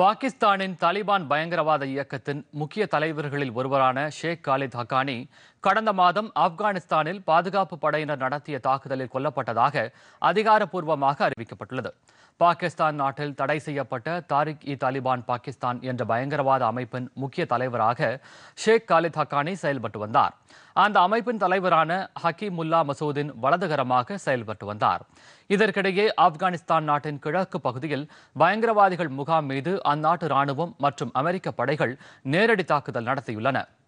பாகிஸ்தானின் தாலிபான் பயங்கரவாத இயக்கத்தின் முக்கிய தலைவர்களில் ஒருவரான ஷேக் காலித் ஹக்கானி கடந்த மாதம் ஆப்கானிஸ்தானில் பாதுகாப்பு படையினர் நடத்திய தாக்குதலில் கொல்லப்பட்டதாக அதிகாரப்பூர்வமாக அறிவிக்கப்பட்டுள்ளது பாகிஸ்தான் நாட்டில் தடை செய்யப்பட்ட தாரிக் இ தாலிபான் பாகிஸ்தான் என்ற பயங்கரவாத அமைப்பின் முக்கிய தலைவராக ஷேக் காலித் ஹக்கானி செயல்பட்டு வந்தார் அந்த அமைப்பின் தலைவரான ஹக்கீமுல்லா மசூதின் வலதுகரமாக செயல்பட்டு வந்தார் இதற்கிடையே ஆப்கானிஸ்தான் நாட்டின் கிழக்கு பகுதியில் பயங்கரவாதிகள் முகாம் மீது அந்நாட்டு ராணுவம் மற்றும் அமெரிக்க படைகள் நேரடி தாக்குதல் நடத்தியுள்ளன